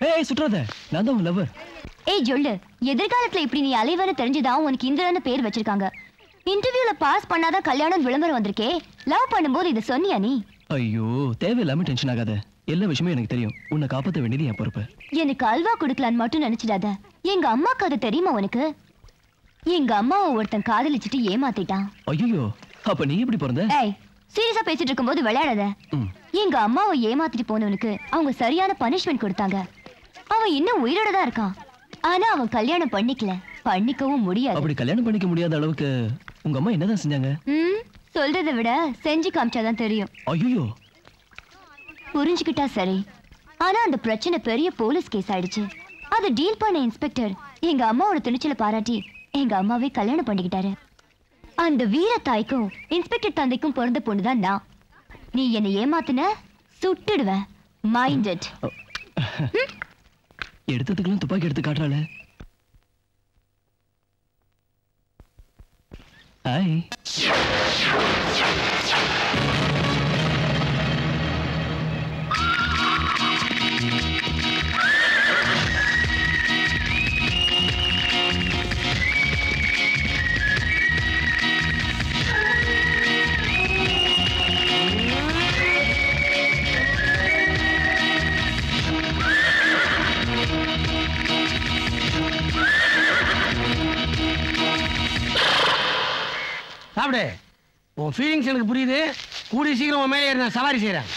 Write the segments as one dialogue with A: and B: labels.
A: ஏய் சுற்றாத நான் தான் உன் லவர்
B: ஏய் ஜொல்லு எதிர்காலத்துல இப்படி நீ அலைவன்னு தெரிஞ்சுதான் உனக்கு இந்திரன்னு பேர் வச்சிருக்காங்க இன்டர்வியூல பாஸ் பண்ணாதான் கல்யாணம் விளம்பரம் வந்திருக்கே லவ் பண்ணும்போது இதை சொன்னியா நீ
A: ஐயோ தேவையில்லாம டென்ஷன் ஆகாத எல்லா விஷயமும் எனக்கு தெரியும் உன்னை காப்பாத்த வேண்டியது என் பொறுப்பு
B: எனக்கு அல்வா கொடுக்கலான்னு மட்டும் நினைச்சிடாத எங்க அம்மாக்கு அது தெரியுமா உனக்கு எங்க அம்மாவை ஒருத்தன் காதலிச்சிட்டு ஏமாத்திட்டான்
A: ஐயோ அப்ப நீ எப்படி பிறந்த
B: ஏய் சீரியஸா பேசிட்டு இருக்கும்போது விளையாடாத
A: ம்.
B: எங்க அம்மாவை ஏமாத்திட்டு போனவனுக்கு அவங்க சரியான பனிஷ்மெண்ட் கொடுத்தாங்க அவன் இன்னும் உயிரோட தான் இருக்கான் ஆனா அவன் கல்யாணம் பண்ணிக்கல பண்ணிக்கவும் முடியாது
A: அப்படி கல்யாணம் பண்ணிக்க முடியாத அளவுக்கு உங்க அம்மா என்னதான் செஞ்சாங்க
B: ம் சொல்றதை விட செஞ்சு காமிச்சாதான் தெரியும்
A: ஐயோ
B: புரிஞ்சுக்கிட்டா சரி ஆனா அந்த பிரச்சனை பெரிய போலீஸ் கேஸ் ஆயிடுச்சு அதை டீல் பண்ண இன்ஸ்பெக்டர் எங்க அம்மாவோட துணிச்சலை பாராட்டி எங்க அம்மாவே கல்யாணம் பண்ணிக்கிட்டாரு அந்த வீர தாய்க்கும் இன்ஸ்பெக்டர் தந்தைக்கும் பிறந்த பொண்ணுதான் நான் நீ என்னை ஏமாத்துன சுட்டுடுவேன் மைண்டட்
A: எடுத்ததுக்கெல்லாம் துப்பாக்கி எடுத்து காட்டுறாளே ஹாய்
C: சாப்பிடு உன் ஃபீலிங்ஸ் எனக்கு புரியுது கூடிய சீக்கிரம் உன் மேலே ஏறி நான் சவாரி செய்கிறேன்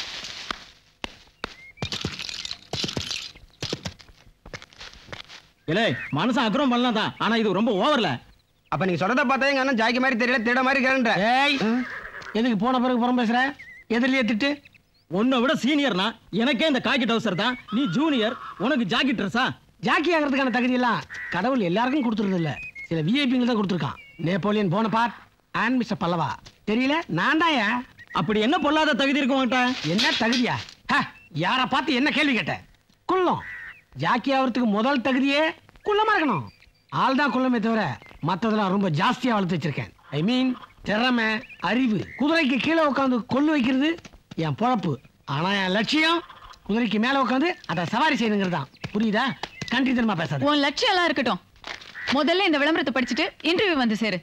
D: இல்லை மனசன் அக்ரம் பண்ணலாம் தான் ஆனா இது ரொம்ப ஓவர்ல
E: அப்ப நீங்க சொல்றத பார்த்தா எங்க அண்ணன் ஜாக்கி மாதிரி தெரியல திட மாதிரி கேரண்ட
C: ஏய் எதுக்கு போன பிறகு புறம் பேசுற எதிரிலேயே திட்டு
D: உன்னை விட சீனியர்னா எனக்கே இந்த காக்கி டவுசர் தான் நீ ஜூனியர் உனக்கு ஜாக்கி ட்ரெஸ்ஸா
C: ஜாக்கி ஆகிறதுக்கான தகுதி எல்லாம் கடவுள் எல்லாருக்கும் கொடுத்துருது இல்ல சில விஐபிங்க தான் கொடுத்துருக்கான் Napoleon Bonaparte and mister Pallava தெரியல நான்
D: அப்படி என்ன பொல்லாத தகுதி இருக்கு உன்கிட்ட
C: என்ன தகுதியா ஹ, யார பார்த்து என்ன கேள்வி கேட்ட குள்ளம் ஜாக்கி ஆகிறதுக்கு முதல் தகுதியே குள்ளமா இருக்கணும் ஆள் தான் குள்ளமே தவிர மற்றதெல்லாம் ரொம்ப ஜாஸ்தியா வளர்த்து வச்சிருக்கேன் ஐ மீன் திறமை அறிவு குதிரைக்கு கீழே உட்காந்து கொள்ளு வைக்கிறது என் பொழப்பு ஆனா என் லட்சியம் குதிரைக்கு மேல உட்காந்து அதை சவாரி செய்யணுங்கிறது தான் புரியுதா கண்ட்ரி தனமா பேசாத
F: உன் லட்சியம் எல்லாம் இருக்கட்டும் முதல்ல இந்த விளம்பரத்தை படிச்சுட்டு இன்டர்வியூ வந்து சேரு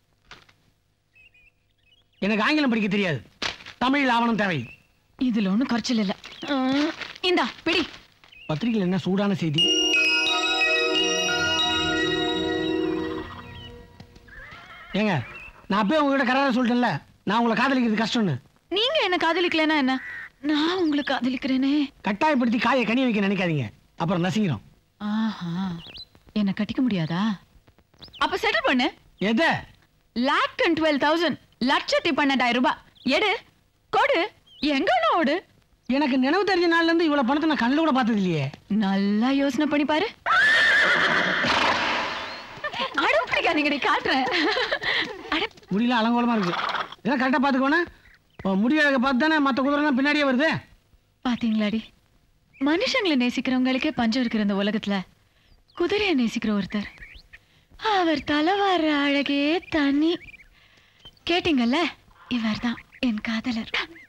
C: எனக்கு ஆங்கிலம் படிக்க தெரியாது தமிழ் ஆவணம் தேவை
F: இதுல ஒண்ணும் குறைச்சல் இல்ல உம், இந்தா பிடி
C: பத்திரிகையில் என்ன சூடான செய்தி ஏங்க நான் அப்பயே உங்ககிட்ட கரார சொல்லிட்டேன்ல நான் உங்களை காதலிக்கிறது கஷ்டம்னு
F: நீங்க என்ன காதலிக்கலனா என்ன நான் உங்களை காதலிக்கிறேனே
C: கட்டாயப்படுத்தி காயை கனி வைக்க நினைக்காதீங்க அப்புறம் நசிக்கிறோம்
F: ஆஹா என்ன கட்டிக்க முடியாதா அப்ப செட்டில் பண்ணு
C: எதை
F: லேக் அண்ட் டுவெல் தௌசண்ட் லட்சத்தி பன்னெண்டாயிரம் ரூபாய் எடு கொடு எங்க ஓடு
C: எனக்கு நினைவு தெரிஞ்ச நாள்ல இருந்து இவ்வளவு பணத்தை நான் கண்ணில் கூட பார்த்தது இல்லையே
F: நல்லா யோசனை பண்ணி பாரு அடம் பிடிக்காதீங்கடி காட்டுறேன் அட
C: முடியல அலங்கோலமா இருக்கு இதெல்லாம் கரெக்டாக பார்த்துக்கோனா முடியாத பார்த்து தானே மற்ற குதிரைலாம் பின்னாடியே வருது
F: பாத்தீங்களாடி மனுஷங்களை நேசிக்கிறவங்களுக்கே பஞ்சம் இருக்கிற இந்த உலகத்துல குதிரையை நேசிக்கிற ஒருத்தர் அவர் தலைவார அழகே தனி கேட்டீங்கல்ல இவர்தான் என் காதலர்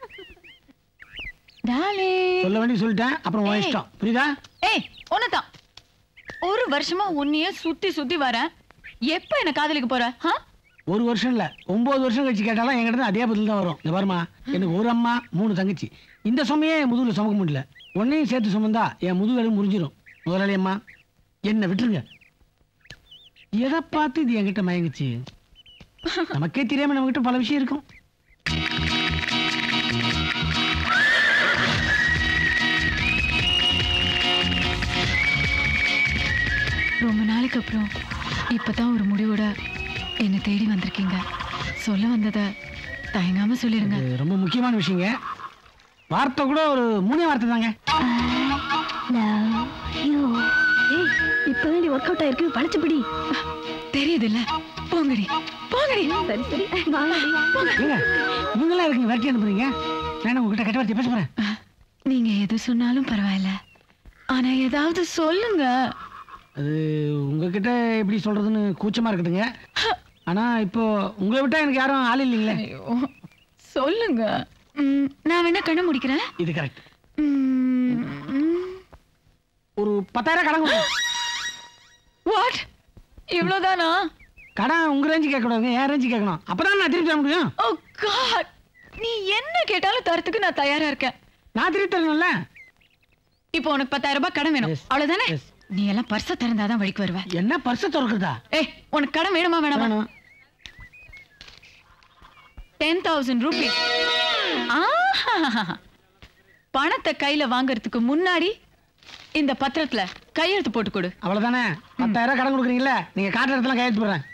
F: டாலே
C: சொல்ல வேண்டிய சொல்லிட்டேன் அப்புறம் உன் இஷ்டம் புரியுதா
F: ஏய் உன்னதான் ஒரு வருஷமா உன்னையே சுத்தி சுத்தி வரேன் எப்ப என்ன காதலிக்க போற ஆ?
C: ஒரு வருஷம் இல்ல ஒன்பது வருஷம் கழிச்சு கேட்டாலும் என்கிட்ட இருந்து அதே பதில் தான் வரும் இந்த பாருமா எனக்கு ஒரு அம்மா மூணு தங்கச்சி இந்த சுமையே என் முதுகுல சுமக்க முடியல உன்னையும் சேர்த்து சுமந்தா என் முதுகெலும் முறிஞ்சிரும் முதலாளி அம்மா என்ன விட்டுருங்க எதை பார்த்து இது என்கிட்ட மயங்குச்சு நமக்கே தெரியாம நம்மகிட்ட பல விஷயம் இருக்கும்
F: ரொம்ப நாளைக்கு அப்புறம் இப்பதான் ஒரு முடிவோட என்னை தேடி வந்திருக்கீங்க சொல்ல வந்ததை தயங்காம சொல்லிடுங்க
C: இது ரொம்ப முக்கியமான விஷயங்க வார்த்தை கூட ஒரு மூணே வார்த்தை தாங்க
B: இப்பதான் ஒர்க் அவுட் ஆயிருக்கு பழச்சுப்படி
F: தெரியுது இல்ல போங்கடி போங்கடி
B: சரி சரி
C: ஏங்க இவங்கெல்லாம் இருக்குங்க விரட்டி அனுப்புறீங்க நான் உங்ககிட்ட கட்ட வார்த்தை பேச போறேன்
F: நீங்க எது சொன்னாலும் பரவாயில்ல ஆனா ஏதாவது சொல்லுங்க
C: அது உங்ககிட்ட எப்படி சொல்றதுன்னு கூச்சமா இருக்குதுங்க ஆனா இப்போ உங்களை விட்டா எனக்கு யாரும் ஆள் இல்லைங்களே
F: ஐயோ சொல்லுங்க ம், நான் வேணா கண்ணை முடிக்கிறேன்
C: இது கரெக்ட்
F: ம், ம்.
C: ஒரு பத்தாயிரம் கடன் கொடுங்க
F: வாட் இவ்வளவுதானா
C: கடன் உங்க ரேஞ்சு கேட்கக்கூடாதுங்க என் ரேஞ்சு கேட்கணும் அப்பதான் நான் திருப்பி தர முடியும்
F: ஓ காட் நீ என்ன கேட்டாலும் தரத்துக்கு நான் தயாரா இருக்கேன்
C: நான் திருப்பி தரணும்ல
F: இப்போ உனக்கு பத்தாயிரம் ரூபாய் கடன் வேணும்
C: Yes.
F: அவ்வளவுதானே
C: Yes.
F: நீ எல்லாம் பர்ஸ திறந்தாதான் வழிக்கு வருவ
C: என்ன பர்ஸை திறக்கிறதா
F: ஏய் உனக்கு கடன் வேணுமா வேணாமா
C: வேணும்
F: டென் தௌசண்ட் ருபீஸ் பணத்தை கையில வாங்குறதுக்கு முன்னாடி இந்த பத்திரத்துல கையெழுத்து போட்டு கொடு
C: அவ்வளவுதானே பத்தாயிரம் கடன் கொடுக்குறீங்களா நீங்க காட்டுற இடத்துல கையெழுத்து போடுறேன்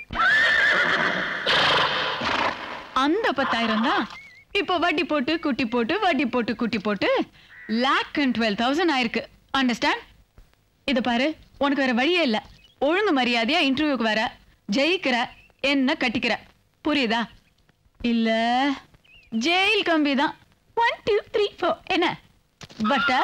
F: அந்த பத்தாயிரம் தான் இப்போ வட்டி போட்டு குட்டி போட்டு வட்டி போட்டு குட்டி போட்டு லேக் அண்ட் டுவெல் தௌசண்ட் ஆயிருக்கு அண்டர்ஸ்டாண்ட் இத பாரு உனக்கு வேற வழியே இல்ல ஒழுங்கு மரியாதையா இன்டர்வியூக்கு வர ஜெயிக்கிற என்ன கட்டிக்கிற புரியுதா இல்ல ஜெயில் கம்பி தான் ஒன் டூ த்ரீ ஃபோர் என்ன பட்டா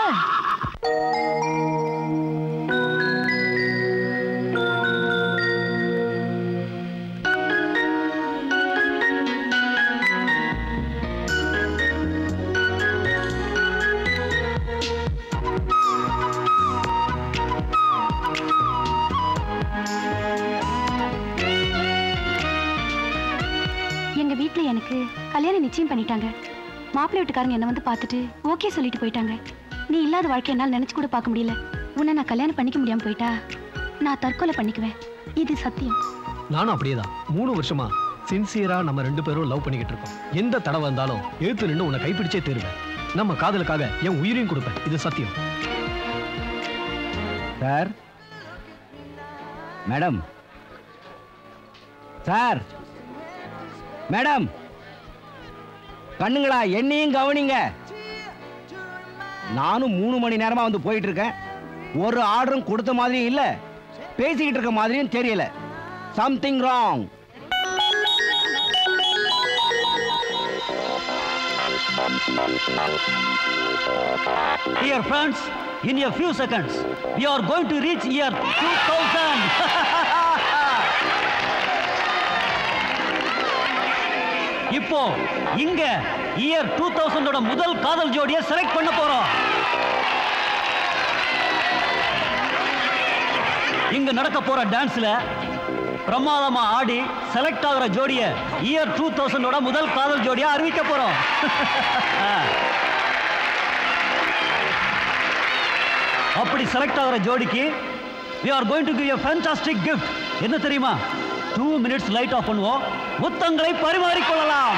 B: எங்க வீட்ல எனக்கு கல்யாணம் நிச்சயம் பண்ணிட்டாங்க மாப்பிள்ளை வீட்டுக்காரங்க என்ன வந்து பார்த்துட்டு ஓகே சொல்லிட்டு போயிட்டாங்க நீ இல்லாத வாழ்க்கை என்னால் நினைச்சு கூட பார்க்க முடியல உன்னை நான் கல்யாணம் பண்ணிக்க முடியாம போயிட்டா நான் தற்கொலை பண்ணிக்குவேன் இது சத்தியம்
A: நானும் அப்படியேதான் மூணு வருஷமா சின்சியரா நம்ம ரெண்டு பேரும் லவ் பண்ணிக்கிட்டு இருக்கோம் எந்த தடவை வந்தாலும் எழுத்து நின்று உன்னை கைப்பிடிச்சே தேருவேன் நம்ம காதலுக்காக என் உயிரையும் கொடுப்பேன் இது சத்தியம்
E: சார் மேடம் சார் மேடம் கண்ணுங்களா என்னையும் கவனிங்க நானும் மூணு மணி நேரமா வந்து போயிட்டு இருக்கேன் ஒரு ஆர்டரும் கொடுத்த மாதிரியும் இல்ல பேசிக்கிட்டு இருக்க மாதிரியும் தெரியல something wrong
D: Dear friends, in a few seconds, we are going to reach year 2000. இப்போ இங்க இயர் டூ தௌசண்டோட முதல் காதல் ஜோடியை செலக்ட் பண்ண போறோம் இங்க நடக்க போற டான்ஸ்ல பிரமாதமா ஆடி செலக்ட் ஆகுற ஜோடிய இயர் டூ தௌசண்டோட முதல் காதல் ஜோடியா அறிவிக்க போறோம் அப்படி செலக்ட் ஆகிற ஜோடிக்கு we are going to give a fantastic gift என்ன தெரியுமா டூ மினிட்ஸ் லைட் ஆஃப் பண்ணுவோம் முத்தங்களை பரிமாறிக்கொள்ளலாம்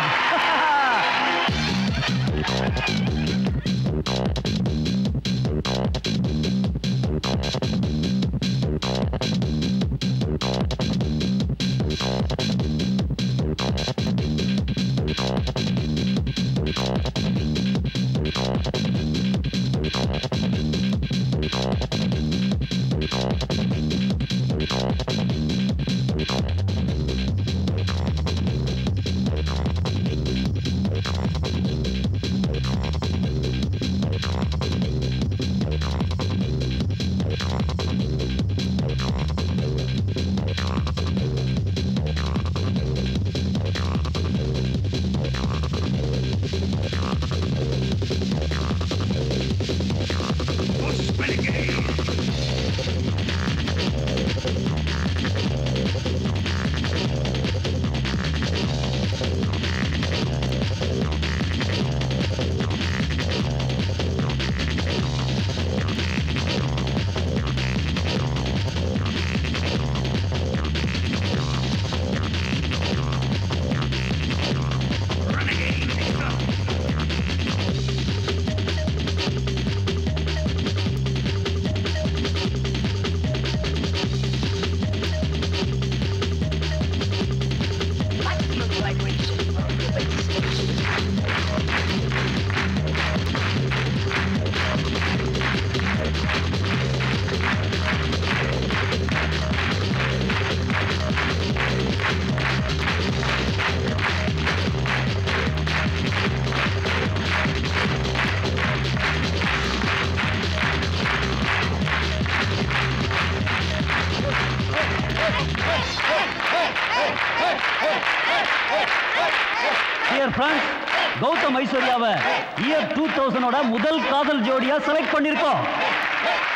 D: டியர் ஃப்ரெண்ட்ஸ் கௌதம் ஐஸ்வர்யாவை இயர் டூ தௌசண்டோட முதல் காதல் ஜோடியா செலக்ட் பண்ணியிருக்கோம்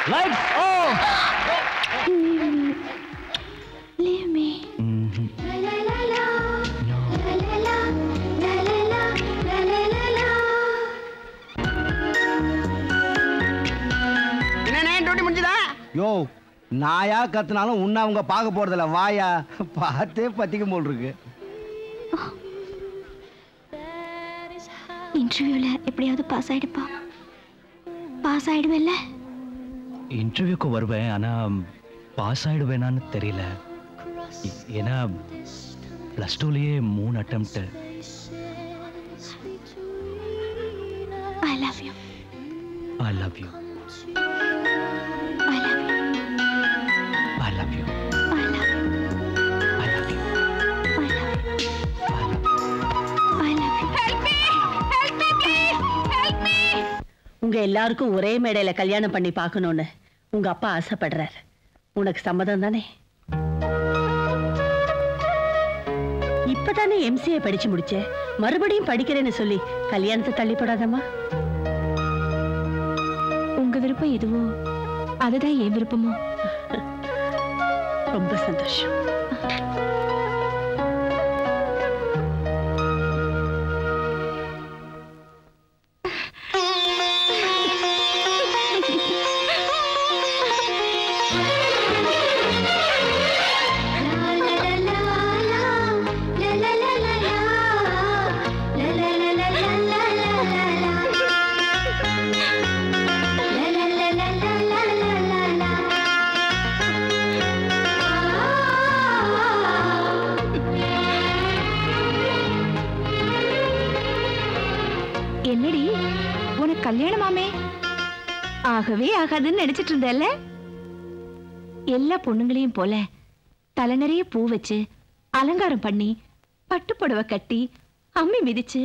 D: lights off
B: Leave me. La la la la. La la la. La la la. La la la la.
E: என்ன டியூட்டி முடிஞ்சதா யோ நாயா கத்துனாலும் உன்னை அவங்க பார்க்க போறதில்ல வாயா பார்த்தே பத்திக்கும் போல் இருக்கு
B: இன்டர்வியூல எப்படியாவது பாஸ் ஆயிடுப்பா பாஸ் ஆயிடுவேல்ல
D: இன்டர்வியூக்கு வருவேன் ஆனா பாஸ் ஆயிடுவேனான்னு தெரியல இ- ஏன்னா ப்ளஸ் டூலேயே மூணு attempt
B: I love you
D: I love you
B: I love you
D: I love you
B: I love you
D: I love you
B: I love you I love you help me help me please help me
G: உங்க எல்லாருக்கும் ஒரே மேடையில கல்யாணம் பண்ணி பார்க்கணும்னு உங்க அப்பா ஆசைப்படுறார் உனக்கு சம்மதம் தானே இப்பதானே எம்சிஏ படிச்சு முடிச்ச மறுபடியும் படிக்கிறேன்னு சொல்லி கல்யாணத்தை தள்ளிப்படாதம்மா
B: உங்க விருப்பம் எதுவோ அதுதான் என் விருப்பமோ
G: ரொம்ப சந்தோஷம்
B: என்னடி உனக்கு கல்யாணமாமே ஆகவே ஆகாதுன்னு நினைச்சிட்டு இருந்தேல்ல எல்லா பொண்ணுங்களையும் போல தலை நிறைய பூ வச்சு அலங்காரம் பண்ணி பட்டு புடவை கட்டி அம்மி மிதிச்சு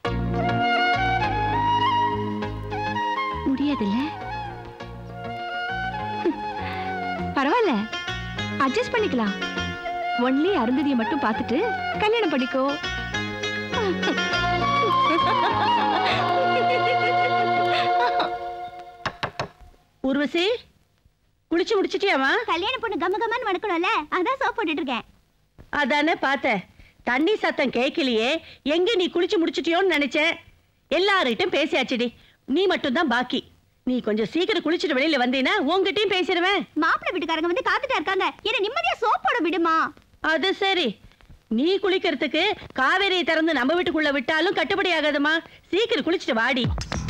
B: முடியாதுல்ல பரவாயில்ல அட்ஜஸ்ட் பண்ணிக்கலாம் ஒன்லி அருந்ததியை மட்டும் பார்த்துட்டு கல்யாணம் பண்ணிக்கோ
G: ஊர்வசி குளிச்சு முடிச்சிட்டியாமா
B: கல்யாண பொண்ணு கம கமன்னு மணக்கணும்ல அதான் சோப் போட்டுட்டு இருக்கேன்
G: அதானே பார்த்தேன் தண்ணி சத்தம் கேட்கலையே எங்க நீ குளிச்சு முடிச்சிட்டியோன்னு நினைச்சேன் எல்லார்கிட்டும் பேசியாச்சுடி நீ மட்டும்தான் பாக்கி நீ கொஞ்சம் சீக்கிரம் குளிச்சுட்டு வெளியில வந்தீன்னா உங்ககிட்டயும் பேசிடுவேன்
B: மாப்பிள்ளை வீட்டுக்காரங்க வந்து காத்துட்டா இருக்காங்க என்ன நிம்மதியா சோப் போட விடுமா
G: அது சரி நீ குளிக்கிறதுக்கு காவேரியை திறந்து நம்ம வீட்டுக்குள்ள விட்டாலும் கட்டுப்படி ஆகாதுமா சீக்கிரம் குளிச்சுட்டு வாடி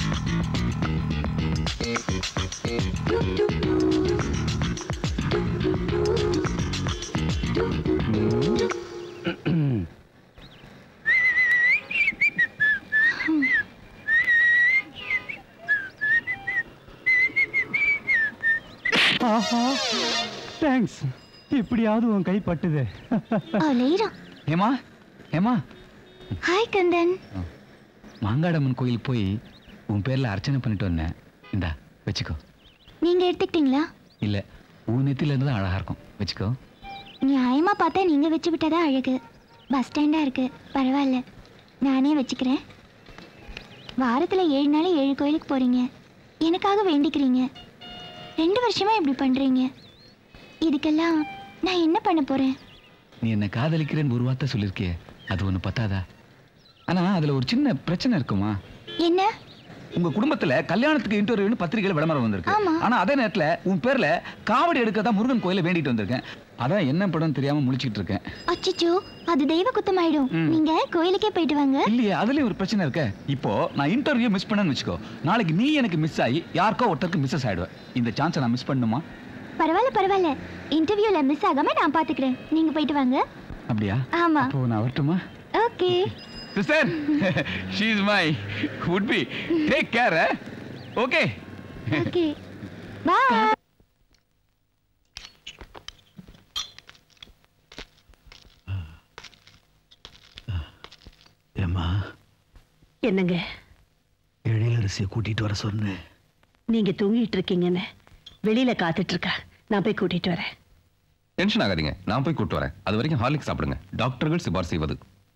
H: தேங்க்ஸ் இப்படியாவது உன் கை பட்டுது
I: ஏமா ஏமா
B: ஹாய் கந்தன்
I: மாங்காடம்மன் கோயில் போய் உன் பேர்ல அர்ச்சனை பண்ணிட்டு வந்தேன் இந்தா வச்சுக்கோ
B: நீங்க எடுத்துக்கிட்டீங்களா
I: இல்ல உன் நெத்தில இருந்து தான் அழகா இருக்கும் வச்சுக்கோ
B: நியாயமா பார்த்தா நீங்க வச்சு விட்டதா அழகு பஸ் ஸ்டாண்டா இருக்கு பரவாயில்ல நானே வச்சுக்கிறேன் வாரத்துல ஏழு நாள் ஏழு கோயிலுக்கு போறீங்க எனக்காக வேண்டிக்கிறீங்க ரெண்டு வருஷமா இப்படி பண்றீங்க இதுக்கெல்லாம் நான் என்ன பண்ண போறேன்
I: நீ என்ன காதலிக்கிறேன்னு ஒரு வார்த்தை சொல்லியிருக்கியே அது ஒண்ணு பத்தாதா ஆனா அதுல ஒரு சின்ன பிரச்சனை இருக்குமா
B: என்ன
I: உங்க குடும்பத்துல கல்யாணத்துக்கு இன்டர்வியூன்னு பத்திரிகையில விளம்பரம் வந்திருக்கு
B: ஆமா.
I: ஆனா அதே நேரத்துல உன் பேர்ல காவடி எடுக்க தான் முருகன் கோயில வேண்டிட்டு வந்திருக்கேன் அதான் என்ன படம் தெரியாம முழிச்சிட்டு இருக்கேன்
B: அச்சச்சோ அது தெய்வ குத்தமாயிடும்
I: ம்.
B: நீங்க கோயிலுக்கே போயிட்டு வாங்க
I: இல்லையே அதுலயும் ஒரு பிரச்சனை இருக்க இப்போ நான் இன்டர்வியூ மிஸ் பண்ணேன்னு வச்சுக்கோ நாளைக்கு நீ எனக்கு மிஸ் ஆகி யாருக்கோ ஒருத்தருக்கு மிஸ்ஸஸ் ஆயிடுவேன் இந்த சான்ஸை நான் மிஸ் பண்ணுமா
B: பரவாயில்ல பரவாயில்ல இன்டர்வியூல மிஸ் ஆகாம நான் பாத்துக்கிறேன் நீங்க போயிட்டு வாங்க
I: அப்படியா
B: ஆமா
I: அப்போ நான் வரட்டுமா
B: okay
I: sister she is my would be take care okay
B: okay bye
A: ஏம்மா
G: என்னங்க
A: எழிலரசியை கூட்டிட்டு வர சொன்னேன்
G: நீங்க தூங்கிட்டு இருக்கீங்கன்னு வெளியில காத்துட்டு இருக்கா நான் போய் கூட்டிட்டு வரேன்
J: டென்ஷன் ஆகாதீங்க நான் போய் கூட்டு வரேன் அது வரைக்கும் ஹார்லிக்ஸ் சாப்பிடுங்க டாக்டர்கள் சிபார் செய்வது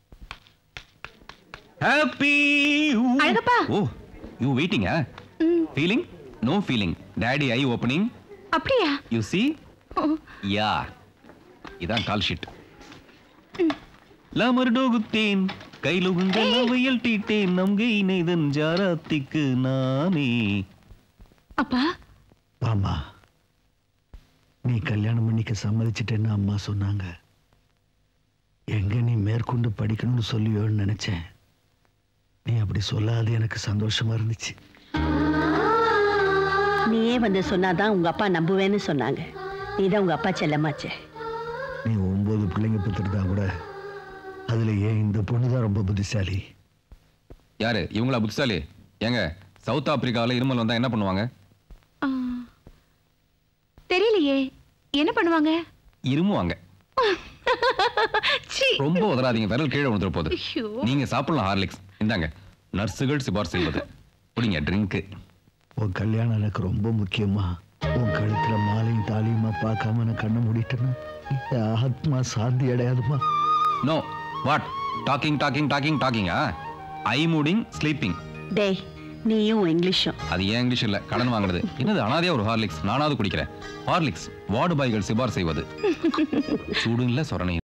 J: ஹாப்பி
B: அழகப்பா.
J: Oh you waiting feeling no feeling daddy I opening
F: அப்படியா
J: யூ சி யா இதான் கால் ஷீட் லமர்டோகுத்தேன் கைலுகுந்த நவையல் டீட்டேன் நம்கை நெய்தன் ஜாராத்திக்கு நானே
F: அப்பா
K: ஆமா நீ கல்யாணம் பண்ணிக்க சம்மதிச்சிட்டேன்னு அம்மா சொன்னாங்க எங்க நீ மேற்கொண்டு படிக்கணும்னு சொல்லுவியோன்னு நினைச்சேன் நீ அப்படி சொல்லாது எனக்கு சந்தோஷமா இருந்துச்சு
G: நீயே வந்து சொன்னாதான் உங்க அப்பா நம்புவேன்னு சொன்னாங்க நீதான் உங்க அப்பா செல்லமாச்சே
K: நீ ஒன்பது பிள்ளைங்க பெற்றுருந்தா கூட அதுல ஏன் இந்த பொண்ணு தான் ரொம்ப புத்திசாலி
J: யாரு இவங்களா புத்திசாலி ஏங்க சவுத் ஆப்பிரிக்காவில் இருமல் வந்தா என்ன பண்ணுவாங்க
F: ஆ, தெரியலையே என்ன பண்ணுவாங்க
J: இருமுவாங்க
F: சீ.
J: ரொம்ப உதறாதீங்க விரல் கீழே விழுந்துற போகுது
F: ஐயோ.
J: நீங்க சாப்பிடலாம் ஹார்லிக்ஸ் இந்தாங்க நர்ஸுகள் சிபார் செய்வது குடிங்க ட்ரிங்க்
K: உன் கல்யாணம் எனக்கு ரொம்ப முக்கியமா உன் கழுத்துல மாலையும் தாலியுமா பார்க்காம நான் கண்ணை மூடிட்டேன்னா என் ஆத்மா சாந்தி அடையாதுமா
J: no what talking talking talking டாக்கிங்கா ஐ மூடிங் ஸ்லீப்பிங்
G: டேய் நீயும் இங்கிலீஷும்
J: அது ஏன் இங்கிலீஷ் இல்ல கடன் வாங்குறது என்னது அனாதையா ஒரு ஹார்லிக்ஸ் நானாவது குடிக்கிறேன் ஹார்லிக்ஸ் வார்டு பாய்கள் சிபார் செய்வது சூடும் இல்ல சொரணை